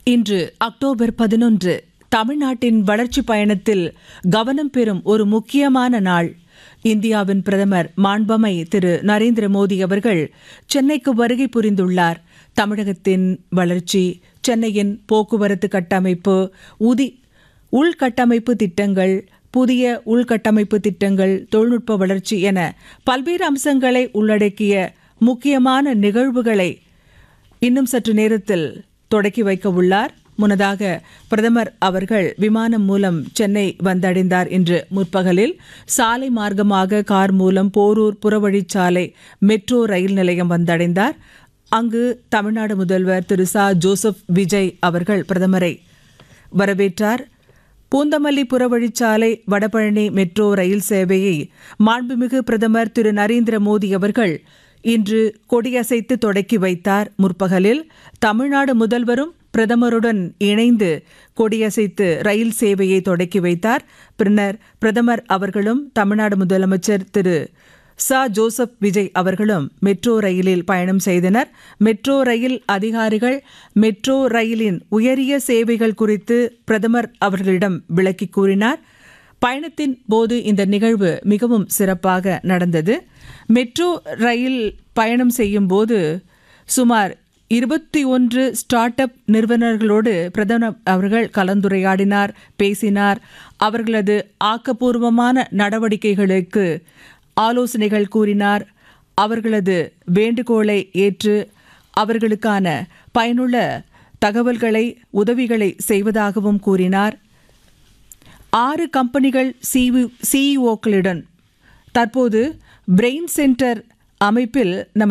இன்று அக்டோபர் பதினொன்று தமிழ்நாட்டின் வளர்ச்சி பயணத்தில் கவனம் பெறும் ஒரு முக்கியமான நாள் இந்தியாவின் பிரதமர் மாண்பமை திரு நரேந்திர மோடி அவர்கள் சென்னைக்கு வருகை புரிந்துள்ளார் தமிழகத்தின் வளர்ச்சி சென்னையின் போக்குவரத்து கட்டமைப்பு உதி உள்கட்டமைப்பு திட்டங்கள் புதிய உள்கட்டமைப்பு திட்டங்கள் தொழில்நுட்ப வளர்ச்சி என பல்வேறு அம்சங்களை உள்ளடக்கிய முக்கியமான நிகழ்வுகளை இன்னும் சற்று நேரத்தில் தொடக்கி வைக்க உள்ளார் முன்னதாக பிரதமர் அவர்கள் விமானம் மூலம் சென்னை வந்தடைந்தார் இன்று முற்பகலில் சாலை மார்க்கமாக கார் மூலம் போரூர் புறவழிச்சாலை மெட்ரோ ரயில் நிலையம் வந்தடைந்தார் அங்கு தமிழ்நாடு முதல்வர் திரு ச ஜோசப் விஜய் அவர்கள் பிரதமரை வரவேற்றார் பூந்தமல்லி புறவழிச்சாலை வடபழனி மெட்ரோ ரயில் சேவையை மாண்புமிகு பிரதமர் திரு நரேந்திர மோடி அவர்கள் இன்று கொடியசைத்து தொடக்கி வைத்தார் முற்பகலில் தமிழ்நாடு முதல்வரும் பிரதமருடன் இணைந்து கொடியசைத்து ரயில் சேவையை தொடக்கி வைத்தார் பின்னர் பிரதமர் அவர்களும் தமிழ்நாடு முதலமைச்சர் திரு ச ஜோசப் விஜய் அவர்களும் மெட்ரோ ரயிலில் பயணம் செய்தனர் மெட்ரோ ரயில் அதிகாரிகள் மெட்ரோ ரயிலின் உயரிய சேவைகள் குறித்து பிரதமர் அவர்களிடம் விளக்கி கூறினார் பயணத்தின் போது இந்த நிகழ்வு மிகவும் சிறப்பாக நடந்தது மெட்ரோ ரயில் பயணம் செய்யும் போது சுமார் இருபத்தி ஒன்று ஸ்டார்ட் அப் நிறுவனர்களோடு பிரதமர் அவர்கள் கலந்துரையாடினார் பேசினார் அவர்களது ஆக்கப்பூர்வமான நடவடிக்கைகளுக்கு ஆலோசனைகள் கூறினார் அவர்களது வேண்டுகோளை ஏற்று அவர்களுக்கான பயனுள்ள தகவல்களை உதவிகளை செய்வதாகவும் கூறினார் ஆறு கம்பெனிகள் சிஇஓக்களுடன் தற்போது பிரெயின் சென்டர் அமைப்பில் நம்ம